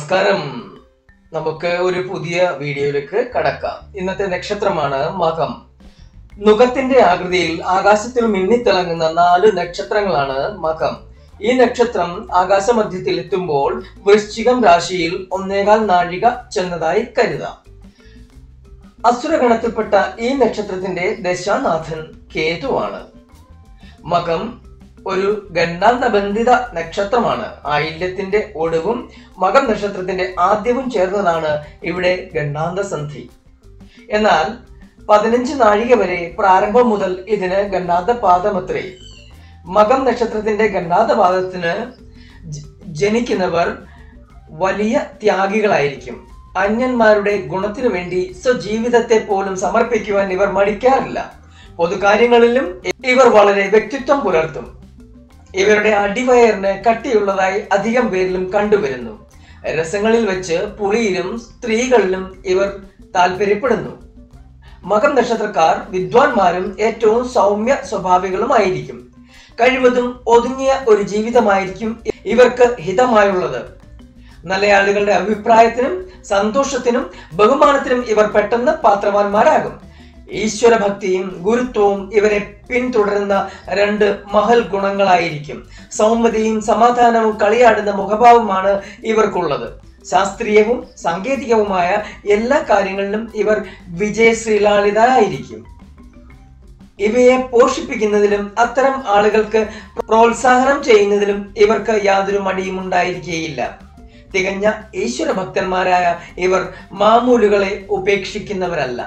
നമസ്കാരം നമുക്ക് ഒരു പുതിയ വീഡിയോയിലേക്ക് കടക്കാം ഇന്നത്തെ നക്ഷത്രമാണ് മകം നുഖത്തിന്റെ ആകൃതിയിൽ ആകാശത്തിൽ മിന്നിത്തിളങ്ങുന്ന നാല് നക്ഷത്രങ്ങളാണ് മകം ഈ നക്ഷത്രം ആകാശമധ്യത്തിൽ എത്തുമ്പോൾ വൃശ്ചികം രാശിയിൽ ഒന്നേകാൽ നാഴിക ചെന്നതായി കരുതാം അസുരഗണത്തിൽപ്പെട്ട ഈ നക്ഷത്രത്തിന്റെ ദശാനാഥൻ കേതുവാണ് മകം ഒരു ഗണ്ഡാന്ത ബന്ധിത നക്ഷത്രമാണ് ആയില്യത്തിന്റെ ഒടുവും മകം നക്ഷത്രത്തിന്റെ ആദ്യവും ചേർന്നതാണ് ഇവിടെ ഗണ്ഡാന്ത സന്ധി എന്നാൽ പതിനഞ്ച് നാഴിക വരെ പ്രാരംഭം മുതൽ ഇതിന് ഗണ്ഡാന്ത പാദമത്രേ മകം നക്ഷത്രത്തിന്റെ ഗണ്ഡാന്ത പാദത്തിന് ജ- ജനിക്കുന്നവർ വലിയ ത്യാഗികളായിരിക്കും അന്യന്മാരുടെ ഗുണത്തിനു വേണ്ടി സ്വജീവിതത്തെ പോലും സമർപ്പിക്കുവാൻ ഇവർ മടിക്കാറില്ല പൊതുകാര്യങ്ങളിലും ഇവർ വളരെ വ്യക്തിത്വം പുലർത്തും ഇവരുടെ അടിവയറിന് കട്ടിയുള്ളതായി അധികം പേരിലും കണ്ടുവരുന്നു രസങ്ങളിൽ വെച്ച് പുളിയിലും സ്ത്രീകളിലും ഇവർ താല്പര്യപ്പെടുന്നു മകം നക്ഷത്രക്കാർ വിദ്വാൻമാരും ഏറ്റവും സൗമ്യ സ്വഭാവികളുമായിരിക്കും കഴിവതും ഒതുങ്ങിയ ഒരു ജീവിതമായിരിക്കും ഇവർക്ക് ഹിതമായുള്ളത് മലയാളികളുടെ അഭിപ്രായത്തിനും സന്തോഷത്തിനും ബഹുമാനത്തിനും ഇവർ പെട്ടെന്ന് പാത്രവാന്മാരാകും ഈശ്വരഭക്തിയും ഗുരുത്വവും ഇവരെ പിന്തുടരുന്ന രണ്ട് മഹൽ ഗുണങ്ങളായിരിക്കും സൗമ്യതയും സമാധാനവും കളിയാടുന്ന മുഖഭാവമാണ് ഇവർക്കുള്ളത് ശാസ്ത്രീയവും സാങ്കേതികവുമായ എല്ലാ കാര്യങ്ങളിലും ഇവർ വിജയശ്രീലാളിതരായിരിക്കും ഇവയെ പോഷിപ്പിക്കുന്നതിലും അത്തരം ആളുകൾക്ക് പ്രോത്സാഹനം ചെയ്യുന്നതിലും ഇവർക്ക് യാതൊരു മടിയും ഉണ്ടായിരിക്കുകയില്ല തികഞ്ഞ ഈശ്വര ഭക്തന്മാരായ ഇവർ മാമൂലുകളെ ഉപേക്ഷിക്കുന്നവരല്ല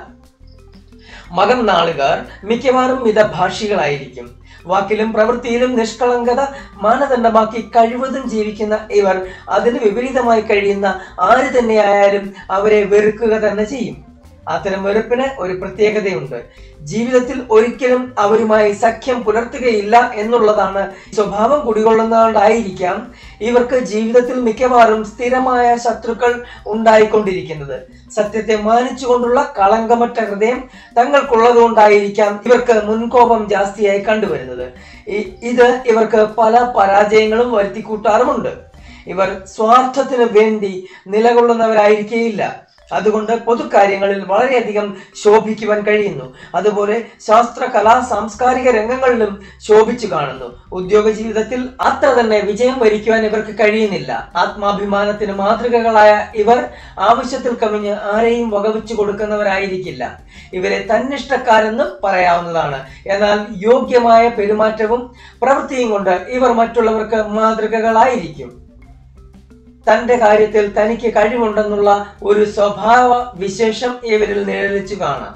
മകം നാളുകാർ മിക്കവാറും മിതഭാഷികളായിരിക്കും വാക്കിലും പ്രവൃത്തിയിലും നിഷ്കളങ്കത മാനദണ്ഡമാക്കി കഴിവതും ജീവിക്കുന്ന ഇവർ അതിന് വിപരീതമായി കഴിയുന്ന ആര് തന്നെയായാലും അവരെ വെറുക്കുക തന്നെ ചെയ്യും അത്തരം വെറുപ്പിന് ഒരു പ്രത്യേകതയുണ്ട് ജീവിതത്തിൽ ഒരിക്കലും അവരുമായി സഖ്യം പുലർത്തുകയില്ല എന്നുള്ളതാണ് സ്വഭാവം കുടികൊള്ളുന്നതുകൊണ്ടായിരിക്കാം ഇവർക്ക് ജീവിതത്തിൽ മിക്കവാറും സ്ഥിരമായ ശത്രുക്കൾ ഉണ്ടായിക്കൊണ്ടിരിക്കുന്നത് സത്യത്തെ മാനിച്ചുകൊണ്ടുള്ള കളങ്കമറ്റ ഹൃദയം തങ്ങൾക്കുള്ളതുകൊണ്ടായിരിക്കാം ഇവർക്ക് മുൻകോപം ജാസ്തിയായി കണ്ടുവരുന്നത് ഇ- ഇത് ഇവർക്ക് പല പരാജയങ്ങളും വരുത്തിക്കൂട്ടാറുമുണ്ട് ഇവർ സ്വാർത്ഥത്തിന് വേണ്ടി നിലകൊള്ളുന്നവരായിരിക്കേയില്ല അതുകൊണ്ട് പൊതുകാര്യങ്ങളിൽ വളരെയധികം ശോഭിക്കുവാൻ കഴിയുന്നു അതുപോലെ ശാസ്ത്ര കലാ സാംസ്കാരിക രംഗങ്ങളിലും ശോഭിച്ചു കാണുന്നു ഉദ്യോഗ ജീവിതത്തിൽ അത്ര തന്നെ വിജയം വരിക്കുവാൻ ഇവർക്ക് കഴിയുന്നില്ല ആത്മാഭിമാനത്തിന് മാതൃകകളായ ഇവർ ആവശ്യത്തിൽ കവിഞ്ഞ് ആരെയും വകവെച്ചു കൊടുക്കുന്നവരായിരിക്കില്ല ഇവരെ തന്നിഷ്ടക്കാരെന്ന് പറയാവുന്നതാണ് എന്നാൽ യോഗ്യമായ പെരുമാറ്റവും പ്രവൃത്തിയും കൊണ്ട് ഇവർ മറ്റുള്ളവർക്ക് മാതൃകകളായിരിക്കും തന്റെ കാര്യത്തിൽ തനിക്ക് കഴിവുണ്ടെന്നുള്ള ഒരു സ്വഭാവ വിശേഷം ഇവരിൽ നിഴലിച്ചു കാണാം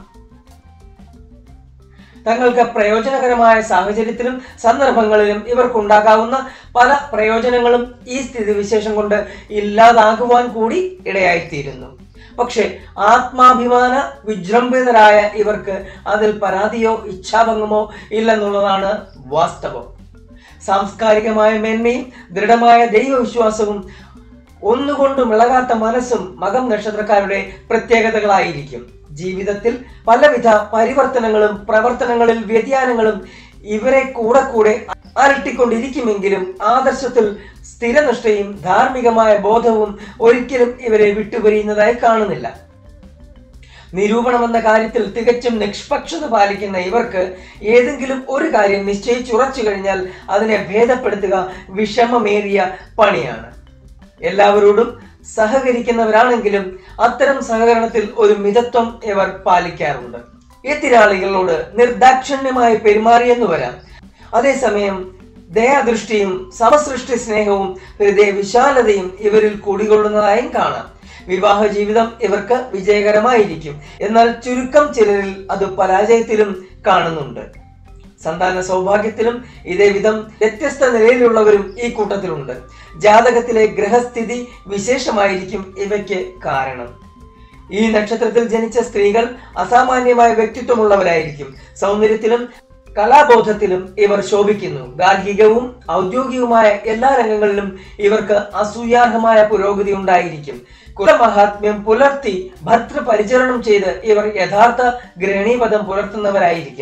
തങ്ങൾക്ക് പ്രയോജനകരമായ സാഹചര്യത്തിലും സന്ദർഭങ്ങളിലും ഇവർക്കുണ്ടാകാവുന്ന പല പ്രയോജനങ്ങളും ഈ സ്ഥിതിവിശേഷം കൊണ്ട് ഇല്ലാതാകുവാൻ കൂടി ഇടയായിത്തീരുന്നു പക്ഷേ ആത്മാഭിമാന വിജൃംഭിതരായ ഇവർക്ക് അതിൽ പരാതിയോ ഇച്ഛാഭംഗമോ ഇല്ലെന്നുള്ളതാണ് വാസ്തവം സാംസ്കാരികമായ മേന്മയും ദൃഢമായ ദൈവവിശ്വാസവും ഒന്നുകൊണ്ടും ഇളകാത്ത മനസ്സും മകം നക്ഷത്രക്കാരുടെ പ്രത്യേകതകളായിരിക്കും ജീവിതത്തിൽ പലവിധ പരിവർത്തനങ്ങളും പ്രവർത്തനങ്ങളിൽ വ്യതിയാനങ്ങളും ഇവരെ കൂടെ കൂടെ അലട്ടിക്കൊണ്ടിരിക്കുമെങ്കിലും ആദർശത്തിൽ സ്ഥിരനിഷ്ഠയും ധാർമ്മികമായ ബോധവും ഒരിക്കലും ഇവരെ വിട്ടുപിരിയുന്നതായി കാണുന്നില്ല നിരൂപണം എന്ന കാര്യത്തിൽ തികച്ചും നിഷ്പക്ഷത പാലിക്കുന്ന ഇവർക്ക് ഏതെങ്കിലും ഒരു കാര്യം നിശ്ചയിച്ചുറച്ചു കഴിഞ്ഞാൽ അതിനെ ഭേദപ്പെടുത്തുക വിഷമമേറിയ പണിയാണ് എല്ലാവരോടും സഹകരിക്കുന്നവരാണെങ്കിലും അത്തരം സഹകരണത്തിൽ ഒരു മിതത്വം ഇവർ പാലിക്കാറുണ്ട് എതിരാളികളോട് നിർദാക്ഷിണ്യമായി പെരുമാറിയെന്ന് വരാം അതേസമയം ദയാദൃഷ്ടിയും സമസൃഷ്ടി സ്നേഹവും ഹൃദയ വിശാലതയും ഇവരിൽ കൂടികൊള്ളുന്നതായും കാണാം വിവാഹ ജീവിതം ഇവർക്ക് വിജയകരമായിരിക്കും എന്നാൽ ചുരുക്കം ചിലരിൽ അത് പരാജയത്തിലും കാണുന്നുണ്ട് സന്താന സൗഭാഗ്യത്തിലും ഇതേ വിധം വ്യത്യസ്ത നിലയിലുള്ളവരും ഈ കൂട്ടത്തിലുണ്ട് ജാതകത്തിലെ ഗ്രഹസ്ഥിതി വിശേഷമായിരിക്കും ഇവയ്ക്ക് കാരണം ഈ നക്ഷത്രത്തിൽ ജനിച്ച സ്ത്രീകൾ അസാമാന്യമായ വ്യക്തിത്വമുള്ളവരായിരിക്കും സൗന്ദര്യത്തിലും കലാബോധത്തിലും ഇവർ ശോഭിക്കുന്നു ഗാർഹികവും ഔദ്യോഗികവുമായ എല്ലാ രംഗങ്ങളിലും ഇവർക്ക് അസൂയാർഹമായ പുരോഗതി ഉണ്ടായിരിക്കും കുലമഹാത്മ്യം പുലർത്തി ഭർത്തൃപരിചരണം ചെയ്ത് ഇവർ യഥാർത്ഥ ഗ്രഹണീപദം പുലർത്തുന്നവരായിരിക്കും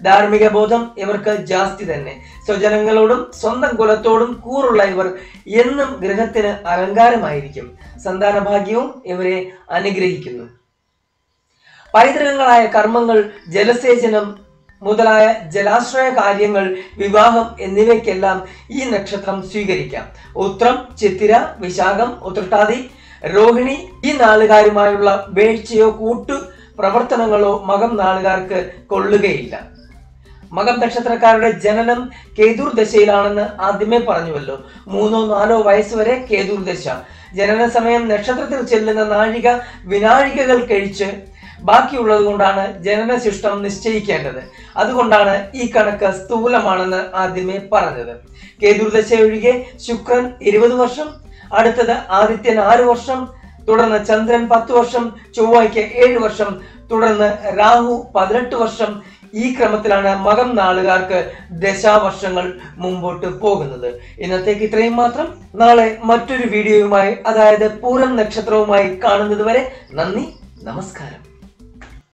ധാർമ്മിക ബോധം ഇവർക്ക് ജാസ്തി തന്നെ സ്വജനങ്ങളോടും സ്വന്തം കുലത്തോടും കൂറുള്ള ഇവർ എന്നും ഗൃഹത്തിന് അലങ്കാരമായിരിക്കും സന്താന ഭാഗ്യവും ഇവരെ അനുഗ്രഹിക്കുന്നു പൈതൃകങ്ങളായ കർമ്മങ്ങൾ ജലസേചനം മുതലായ ജലാശ്രയ കാര്യങ്ങൾ വിവാഹം എന്നിവയ്ക്കെല്ലാം ഈ നക്ഷത്രം സ്വീകരിക്കാം ഉത്രം ചിത്തിര വിശാഖം ഉത്രട്ടാതി രോഹിണി ഈ നാളുകാരുമായുള്ള വേഴ്ചയോ കൂട്ടു പ്രവർത്തനങ്ങളോ മകം നാളുകാർക്ക് കൊള്ളുകയില്ല മകം നക്ഷത്രക്കാരുടെ ജനനം കേതുർ ദശയിലാണെന്ന് ആദ്യമേ പറഞ്ഞുവല്ലോ മൂന്നോ നാലോ വയസ്സ് വരെ കേതുർ ദശ ജനന സമയം നക്ഷത്രത്തിൽ ചെല്ലുന്ന നാഴിക വിനാഴികകൾ കഴിച്ച് ബാക്കിയുള്ളത് കൊണ്ടാണ് ജനനശിഷ്ടം നിശ്ചയിക്കേണ്ടത് അതുകൊണ്ടാണ് ഈ കണക്ക് സ്ഥൂലമാണെന്ന് ആദ്യമേ പറഞ്ഞത് കേതുർദശ ഒഴികെ ശുക്രൻ ഇരുപത് വർഷം അടുത്തത് ആദിത്യൻ ആറ് വർഷം തുടർന്ന് ചന്ദ്രൻ പത്ത് വർഷം ചൊവ്വയ്ക്ക് ഏഴ് വർഷം തുടർന്ന് രാഹു പതിനെട്ട് വർഷം ഈ ക്രമത്തിലാണ് മകം നാളുകാർക്ക് ദശാവർഷങ്ങൾ മുമ്പോട്ട് പോകുന്നത് ഇന്നത്തേക്ക് ഇത്രയും മാത്രം നാളെ മറ്റൊരു വീഡിയോയുമായി അതായത് പൂരം നക്ഷത്രവുമായി കാണുന്നത് വരെ നന്ദി നമസ്കാരം